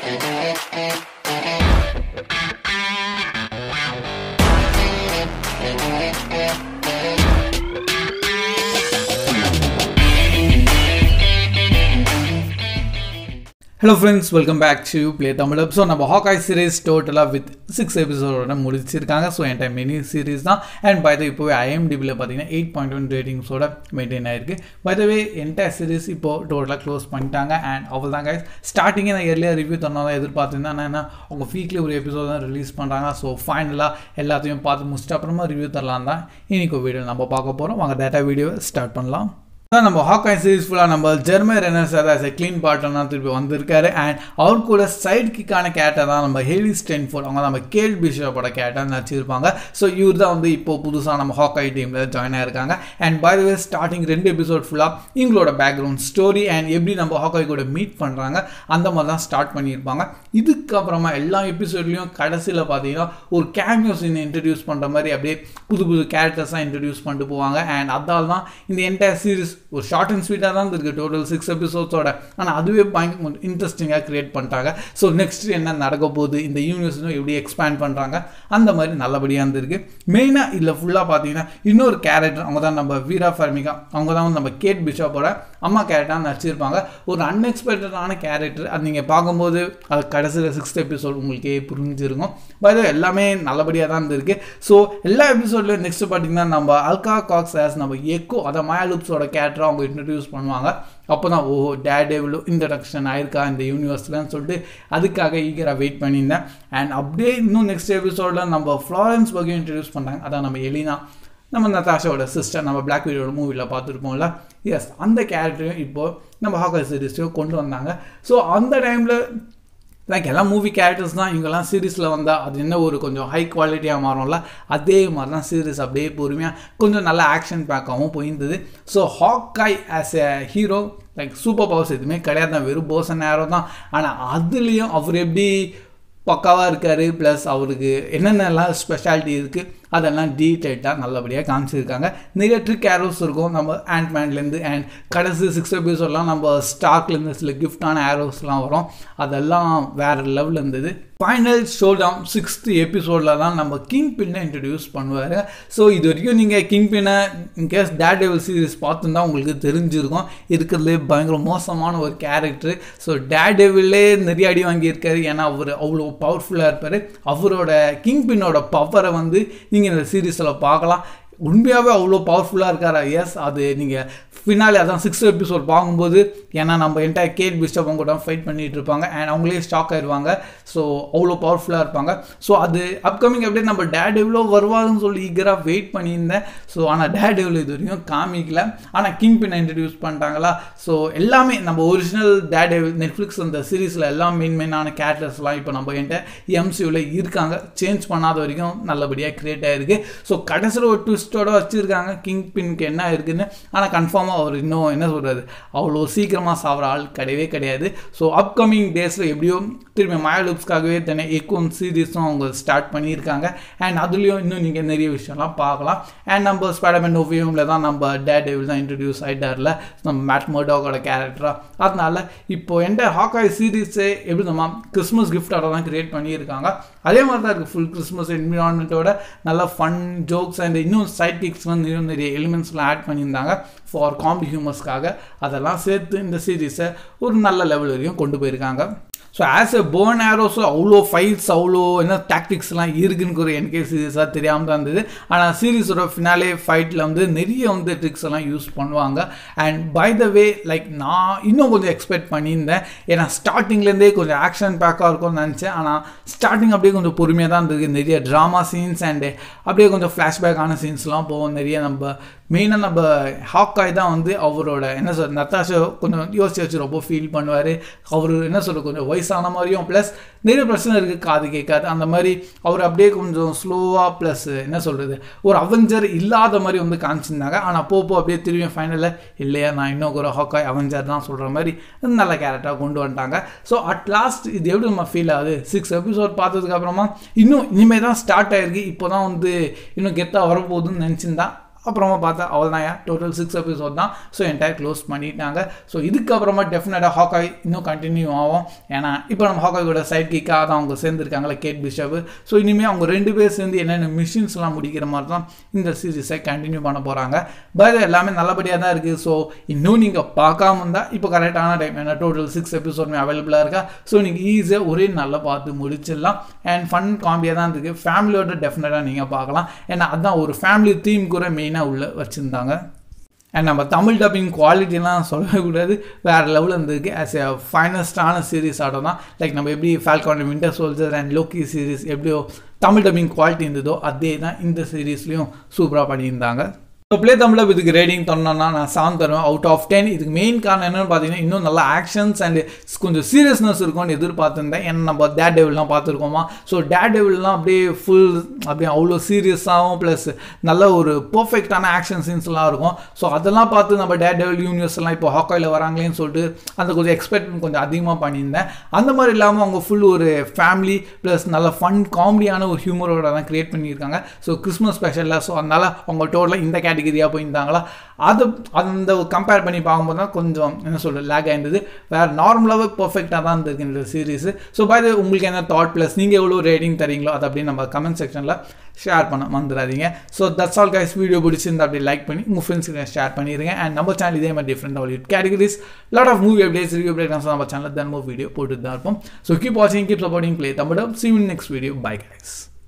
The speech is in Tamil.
hello friends welcome back to play Tamil so நம்ம ஹாக்காய் சீரிஸ் டோட்டலாக வித் சிக்ஸ் எபிசோடோட முடிச்சிருக்காங்க ஸோ என்கிட்ட மினி சீரிஸ் தான் அண்ட் பை த இப்போவே ஐஎம்டிபியில் பார்த்தீங்கன்னா எயிட் பாயிண்ட் ஒன் ரேட்டிங்ஸோட மெயின்டைன் ஆயிருக்கு by the way entire series இப்போது டோட்டலாக க்ளோஸ் பண்ணிட்டாங்க அண்ட் அவ்வளோ தான் கைஸ் ஸ்டார்டிங்கே நான் எர்லியாக ரிவ்யூ தரணும் எதிர்பார்த்துருந்தேன் ஆனால் என்ன அவங்க வீக்லி ஒரு எபிசோட் தான் ரிலீஸ் பண்ணுறாங்க ஸோ ஃபைனலாக எல்லாத்தையும் பார்த்து முடிச்சிட்டு அப்புறமா ரிவ்யூ தரலாம் தான் இன்னைக்கு வீடியோ நம்ம பார்க்க போகிறோம் வாங்க டேட்டா வீடியோவை ஸ்டார்ட் பண்ணலாம் அதான் நம்ம ஹாக்காய் சீரிஸ் ஃபுல்லாக நம்ம Jeremy Renner sir as a clean partner திருப்பி வந்திருக்காரு அண்ட் அவர் கூட சைட் கிக்கான கேட்டை தான் நம்ம ஹெலி ஸ்டென்ஃபோர்ட் அவங்க நம்ம கேல் பிஷப்போட கேட்டை நடிச்சிருப்பாங்க ஸோ இவர் தான் வந்து இப்போ புதுசாக நம்ம ஹாக்காய் டீமில் ஜாயின் ஆயிருக்காங்க அண்ட் பை வே ஸ்டார்டிங் ரெண்டு எபிசோட் ஃபுல்லாக இவங்களோட பேக்ரவுண்ட் ஸ்டோரி அண்ட் எப்படி நம்ம ஹாக்காய் கூட மீட் பண்ணுறாங்க அந்த மாதிரி தான் ஸ்டார்ட் பண்ணியிருப்பாங்க இதுக்கப்புறமா எல்லா எபிசோட்லையும் கடைசியில் பார்த்தீங்கன்னா ஒரு கேமியோ சீனை இன்ட்ரடியூஸ் பண்ணுற மாதிரி அப்படியே புது புது கேரக்டர்ஸாக இன்ட்ரடியூஸ் பண்ணிட்டு போவாங்க அண்ட் அதால் தான் இந்த என்டையர் சீரிஸ் ஒரு ஷார்ட் அண்ட் ஸ்வீட்டாக தான் இருக்குது டோட்டல் சிக்ஸ் எபிசோட்ஸோட ஆனால் அதுவே பயங்கர கொஞ்சம் இன்ட்ரெஸ்டிங்காக க்ரியேட் பண்ணிட்டாங்க ஸோ நெக்ஸ்ட் என்ன நடக்க போகுது இந்த யூனிவர்ஸும் எப்படி எக்ஸ்பேண்ட் பண்ணுறாங்க அந்த மாதிரி நல்லபடியாக இருந்திருக்கு மெயினாக இதில் ஃபுல்லாக பார்த்தீங்கன்னா இன்னொரு கேரக்டர் அவங்க தான் நம்ம வீரா ஃபர்மிகா அவங்க தான் வந்து நம்ம கேட் பிஷப்போட அம்மா கேரக்டராக நடிச்சிருப்பாங்க ஒரு அன்எக்ஸ்பெக்டடான கேரக்டர் அது நீங்கள் பார்க்கும்போது அது கடைசியில் சிக்ஸ்த் எபிசோட் உங்களுக்கே புரிஞ்சிருக்கும் பட் எல்லாமே நல்லபடியாக தான் இருந்திருக்கு ஸோ எல்லா எபிசோட்லையும் நெக்ஸ்ட் பார்த்தீங்கன்னா நம்ம அல்கா காக்ஸ் ஆஸ் நம்ம எக்கோ அதை மாயாலூப்ஸோட கேரக்டர் அவங்க இன்ட்ரடியூஸ் பண்ணுவாங்க அப்போ தான் ஓ டேடேவிலோ இன்ட்ரடக்ஷன் ஆயிருக்கா இந்த யூனிவர்ஸ்லன்னு சொல்லிட்டு அதுக்காக ஈகராக வெயிட் பண்ணியிருந்தேன் அண்ட் அப்படியே இன்னும் நெக்ஸ்ட் எபிசோடில் நம்ம ஃப்ளாரன்ஸ் பக்கம் இன்ட்ரடியூஸ் பண்ணாங்க அதான் நம்ம எலினா நம்ம நதாஷாவோட சிஸ்டர் நம்ம பிளாக் வீடியோட மூவியில் பார்த்துருப்போம்ல எஸ் அந்த கேரக்டரையும் இப்போது நம்ம ஹாக்கர் சீரிஸையும் கொண்டு வந்தாங்க ஸோ அந்த டைமில் லைக் எல்லாம் மூவி கேரக்டர்ஸ் தான் இவங்கெல்லாம் சீரீஸில் வந்தால் அது என்ன ஒரு கொஞ்சம் ஹை குவாலிட்டியாக மாறும்ல அதே மாதிரி தான் சீரீஸ் அப்படியே பொறுமையாக கொஞ்சம் நல்ல ஆக்ஷன் பேக்காகவும் போயிருந்தது so Hawkeye as a hero like super powers எதுவுமே கிடையாது தான் வெறும் போசன் நேரோ தான் ஆனால் அதுலேயும் அவர் எப்படி பக்காவாக இருக்கார் ப்ளஸ் அவருக்கு என்னென்னலாம் ஸ்பெஷாலிட்டி இருக்குது அதெல்லாம் டீட்டெயில்டாக நல்லபடியாக காமிச்சிருக்காங்க நிறைய ட்ரிக் ஏரோஸ் இருக்கும் நம்ம ஆண்ட்மேன்லேருந்து அண்ட் கடைசி சிக்ஸ் எபிசோட்லாம் நம்ம ஸ்டாக்லேருந்து சில கிஃப்டான ஏரோஸ்லாம் வரும் அதெல்லாம் வேறு லெவலில் இருந்தது ஃபைனல் ஷோ டவுன் சிக்ஸ்த் எபிசோடில் தான் நம்ம கிங் பின்னை இன்ட்ரடியூஸ் பண்ணுவார் ஸோ இது வரைக்கும் நீங்கள் கிங் பின்னை இன்கேஸ் டேட் டேவல் சீரிஸ் பார்த்துருந்தா உங்களுக்கு தெரிஞ்சிருக்கும் இருக்கிறதுலே பயங்கர மோசமான ஒரு கேரக்டர் ஸோ டேட் டேவிலே நிறைய அடி வாங்கியிருக்காரு ஏன்னா அவர் அவ்வளோ பவர்ஃபுல்லாக இருப்பார் அவரோட கிங் பின்னோட பவரை வந்து நீங்கள் இந்த சீரீஸில் பார்க்கலாம் உண்மையாகவே அவ்வளோ பவர்ஃபுல்லாக இருக்காரா எஸ் அது நீங்கள் ஃபினாலே அதான் சிக்ஸ்த் எபிசோட் பார்க்கும்போது ஏன்னா நம்ம என்டையர் கேட் பிஸ்டப் அவங்க கூட ஃபைட் பண்ணிகிட்டு இருப்பாங்க அண்ட் அவங்களே ஸ்டாக் ஆயிடுவாங்க ஸோ அவ்வளோ பவர்ஃபுல்லாக இருப்பாங்க ஸோ அது அப்கமிங் அப்படியே நம்ம டேட் எவ்வளோ வருவாங்கன்னு சொல்லி ஈகராக வெயிட் பண்ணியிருந்தேன் ஸோ ஆனால் டேட் எவ்வளோ இது வரைக்கும் காமிக்கல ஆனால் கிங் பின் இன்ட்ரடியூஸ் பண்ணிட்டாங்களா ஸோ எல்லாமே நம்ம ஒரிஜினல் டேட் நெட்ஃப்ளிக்ஸ் அந்த சீரீஸில் எல்லாம் மெயின் மெயினான கேரக்டர்ஸ்லாம் இப்போ நம்ம என்கிட்ட எம்சியூவில் இருக்காங்க சேஞ்ச் பண்ணாத வரைக்கும் நல்லபடியாக க்ரியேட் ஆகிருக்கு ஸோ கடைசியில் ஒரு ட்விஸ்டோட வச்சுருக்காங்க கிங் பின்க்கு என்ன இருக்குன்னு ஆனால் கன்ஃபார்மாக அவர் இன்னும் என்ன சொல்கிறது அவ்வளோ சீக்கிரமாக சாப்பிட்ற ஆள் கிடையவே கிடையாது ஸோ அப்கமிங் டேஸில் எப்படியோ திரும்பி மயலுப்ஸ்க்காகவே தனி எக்கும் சீரீஸும் அவங்க ஸ்டார்ட் பண்ணியிருக்காங்க அண்ட் அதுலேயும் இன்னும் நீங்கள் நிறைய விஷயம்லாம் பார்க்கலாம் அண்ட் நம்ம ஸ்பைடர்மேன் ஓவியமில் தான் நம்ம டே டேவில் தான் இன்ட்ரடியூஸ் ஆகிட்டார்ல நம்ம மேட் மர்டாகோட கேரக்டராக அதனால இப்போ எந்த ஹாக்காய் சீரீஸே எப்படி நம்ம கிறிஸ்மஸ் கிஃப்டாக தான் கிரியேட் பண்ணியிருக்காங்க அதே மாதிரி தான் இருக்குது ஃபுல் கிறிஸ்மஸ் என்விரான்மெண்ட்டோட நல்ல ஃபன் ஜோக்ஸ் அண்ட் இன்னும் சைட் கிக்ஸ்லாம் நிறைய நிறைய எலிமெண்ட்ஸ்லாம் ஆட் பண்ணியிருந்தாங்க ஃபார் காமெடி ஹியூமர்ஸ்க்காக அதெல்லாம் சேர்த்து இந்த சீரீஸை ஒரு நல்ல லெவல் வரையும் கொண்டு போயிருக்காங்க ஸோ ஆஸ் எ போர்ன் ஆரோஸும் அவ்வளோ ஃபைட்ஸ் அவ்வளோ என்ன டாக்டிக்ஸ்லாம் இருக்குன்னு ஒரு எனக்கே சீரியஸாக தெரியாமல் தான் இருந்தது ஆனால் சீரீஸோட ஃபினாலே ஃபைட்டில் வந்து நிறைய வந்து ட்ரிக்ஸ் எல்லாம் யூஸ் பண்ணுவாங்க and by the way like நான் இன்னும் கொஞ்சம் எக்ஸ்பெக்ட் பண்ணியிருந்தேன் ஏன்னா ஸ்டார்டிங்லேருந்தே கொஞ்சம் ஆக்ஷன் பேக்காக இருக்கும்னு நினச்சேன் ஆனால் ஸ்டார்டிங் அப்படியே கொஞ்சம் பொறுமையாக தான் இருந்தது நிறைய ட்ராமா சீன்ஸ் அண்டு அப்படியே கொஞ்சம் ஃப்ளாஷ்பேக்கான சீன்ஸ்லாம் போவோம் நிறைய நம்ம மெயினாக நம்ம ஹாக்காய் தான் வந்து அவரோட என்ன சொல் நத்தாஷா கொஞ்சம் யோசிச்சு வச்சு ரொம்ப ஃபீல் பண்ணுவார் அவர் என்ன சொல்ற கொஞ்சம் வயசான மாதிரியும் ப்ளஸ் நிறைய பிரச்சனை இருக்குது காது கேட்காது அந்த மாதிரி அவர் அப்படியே கொஞ்சம் ஸ்லோவாக ப்ளஸ் என்ன சொல்கிறது ஒரு அவெஞ்சர் இல்லாத மாதிரி வந்து காமிச்சிருந்தாங்க ஆனால் போ போ அப்படியே திரும்பி ஃபைனலில் இல்லையா நான் இன்னும் ஒரு ஹாக்காய் அவெஞ்சர் தான் சொல்கிற மாதிரி நல்ல கேரக்டராக கொண்டு வந்துட்டாங்க ஸோ அட் லாஸ்ட் இது எப்படி நம்ம ஃபீல் ஆகுது சிக்ஸ் எபிசோட் பார்த்ததுக்கப்புறமா இன்னும் இனிமேல் தான் ஸ்டார்ட் ஆயிருக்கு இப்போ தான் வந்து இன்னும் கெத்தாக வரப்போகுதுன்னு நினச்சிருந்தா அப்புறமா பார்த்தா அவள் தான் டோட்டல் சிக்ஸ் எபிசோட் தான் ஸோ என்டையர் க்ளோஸ் பண்ணிட்டாங்க ஸோ இதுக்கப்புறமா டெஃபினட்டாக ஹாக்காய் இன்னும் கண்டினியூ ஆகும் ஏன்னா இப்போ நம்ம ஹாக்காயோட சைட் கிக்காக தான் அவங்க சேர்ந்துருக்காங்களே கேட் பிஷப் ஸோ இனிமேல் அவங்க ரெண்டு பேர் சேர்ந்து என்னென்ன மிஷின்ஸ்லாம் முடிக்கிற மாதிரி தான் இந்த சீரீஸை கண்டினியூ பண்ண போகிறாங்க பட் எல்லாமே நல்லபடியாக தான் இருக்குது ஸோ இன்னும் நீங்கள் பார்க்காம இருந்தால் இப்போ கரெக்டான டைம் ஏன்னா டோட்டல் சிக்ஸ் எபிசோடுமே அவைலபிளாக இருக்கா ஸோ நீங்கள் ஈஸியாக ஒரே நல்லா பார்த்து முடிச்சிடலாம் அண்ட் ஃபன் காம்பியாக தான் இருக்குது ஃபேமிலியோட டெஃபினட்டாக நீங்கள் பார்க்கலாம் ஏன்னா அதுதான் ஒரு ஃபேமிலி தீம் கூட மெயினாக உள்ள வச்சுருந்தாங்க அண்ட் நம்ம தமிழ் டப்பிங் குவாலிட்டிலாம் சொல்லவே கூடாது வேறு லெவலில் இருந்திருக்கு ஆஸ் எ ஃபைனஸ்டான சீரிஸ் ஆட்டம் தான் லைக் நம்ம எப்படி Falcon Winter Soldier and Loki series எப்படியோ தமிழ் டப்பிங் குவாலிட்டி இருந்ததோ அதே தான் இந்த சீரீஸ்லையும் சூப்பராக பண்ணியிருந்தாங்க ஸோ ப்ளே தமிழில் இதுக்கு ரேட்டிங் தரணும்னா நான் செவன் தருவேன் அவுட் ஆஃப் டென் இதுக்கு மெயின் காரணம் என்னென்னு பார்த்தீங்கன்னா இன்னும் நல்லா ஆக்ஷன்ஸ் அண்ட் கொஞ்சம் சீரியஸ்னஸ் இருக்கும்னு எதிர்பார்த்துருந்தேன் ஏன்னா நம்ம டேட் டெவில்லாம் பார்த்துருக்கோமா ஸோ டேட் டெவில்லாம் அப்படியே ஃபுல் அப்படியே அவ்வளோ சீரியஸாகவும் ப்ளஸ் நல்ல ஒரு பர்ஃபெக்டான ஆக்ஷன் சீன்ஸ்லாம் இருக்கும் ஸோ அதெல்லாம் பார்த்து நம்ம டேட் டெவில் யூனிவர்ஸ் எல்லாம் இப்போ ஹாக்காயில் வராங்களேன்னு சொல்லிட்டு அந்த கொஞ்சம் எக்ஸ்பெக்ட் கொஞ்சம் அதிகமாக பண்ணியிருந்தேன் அந்த மாதிரி இல்லாமல் அவங்க ஃபுல் ஒரு ஃபேமிலி ப்ளஸ் நல்ல ஃபன் காமெடியான ஒரு ஹியூமரோட தான் க்ரியேட் பண்ணியிருக்காங்க ஸோ கிறிஸ்மஸ் ஸ்பெஷலில் ஸோ அதனால் அவங்க டோட்டலாக இந்த கேட்டகரியாக போயிருந்தாங்களா அது அந்த கம்பேர் பண்ணி பார்க்கும்போது தான் கொஞ்சம் என்ன சொல்கிறது லேக் ஆயிருந்தது வேறு நார்மலாகவே பர்ஃபெக்டாக தான் இருந்திருக்கு இந்த சீரிஸ் ஸோ பை உங்களுக்கு என்ன தாட் ப்ளஸ் நீங்கள் எவ்வளோ ரேட்டிங் தரீங்களோ அதை அப்படியே நம்ம கமெண்ட் செக்ஷனில் ஷேர் பண்ண மறந்துடாதீங்க so that's all guys video பிடிச்சிருந்து அப்படி லைக் பண்ணி உங்கள் ஃப்ரெண்ட்ஸுக்கு ஷேர் பண்ணிடுங்க அண்ட் நம்ம சேனல் இதே மாதிரி different Hollywood categories lot of movie updates review updates நம்ம சேனலில் தினமும் வீடியோ போட்டு தான் இருப்போம் ஸோ கீப் வாட்சிங் keep supporting play Tamil see next video bye guys